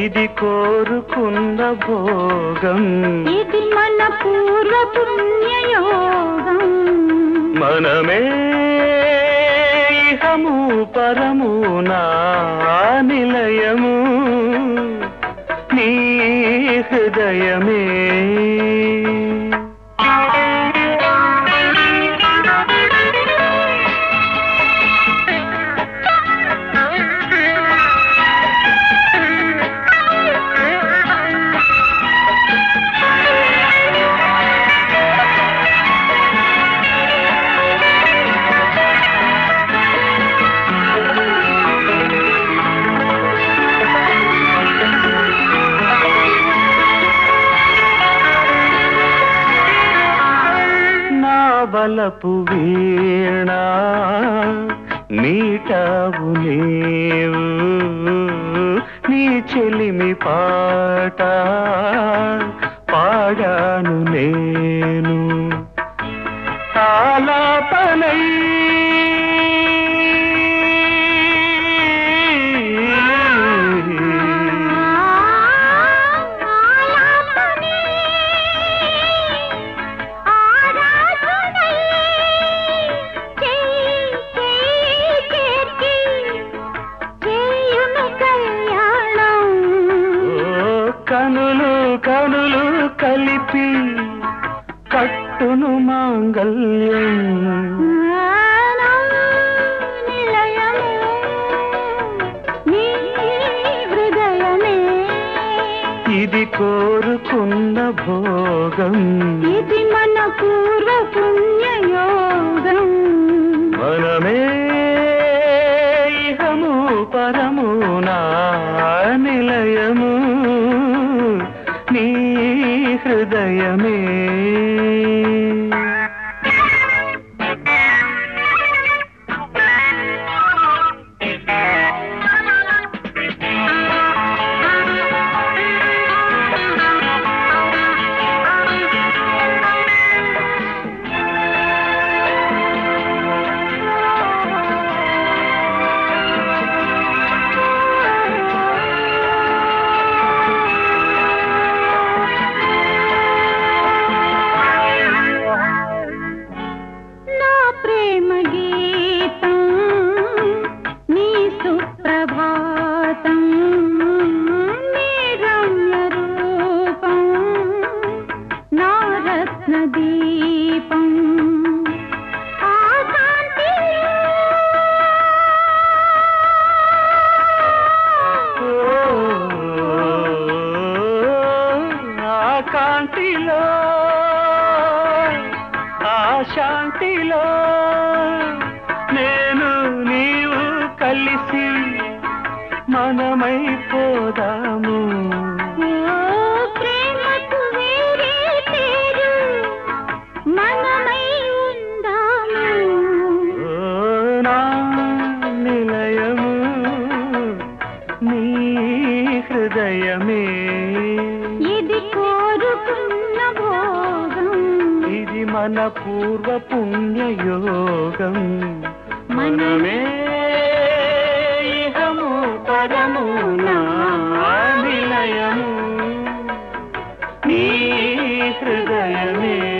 ఇది కోరుకున్న భోగం ఇది మన పూర్వ పుణ్యయోగం మనమే ఇహము పరము నా నిలయము నీ హృదయమే నా బలపు వీణ మీటావు నీవు నీ చెలిమి పాట పాడాను నేను ఆలాపనై ఆలాపనే ఆరాధనై చేయి చేయి చేర్చి చేయును కళ్యాణం ఓ కనులు కనులు కలిపి కట్టును మాంగల్యం జ్ఞానం నిలయము నీ హృదయమే ఇది కోరుకున్న భోగం ఇది మన పూర్వ పుణ్యయోగం మనమే ఇహము పరము నా నిలయము నీ హృదయమే నా ప్రేమ గీతం నీ సుప్రభాతం నీ రమ్య రూపం నా రత్న దీపం ఆ ఆ కాంతిలో ఆ శాంతిలో నేను నీవు కలిసి మనమైపోదాము ఓ ప్రేమకు వేరే పేరు మనమై ఉందాము ఓ నా నిలయము నీ హృదయమే ఇది కోరుకున్న భోగం ఇది మన పూర్వ పుణ్యయోగం మనమే ఇహము పరము నా నిలయము నీ హృదయమే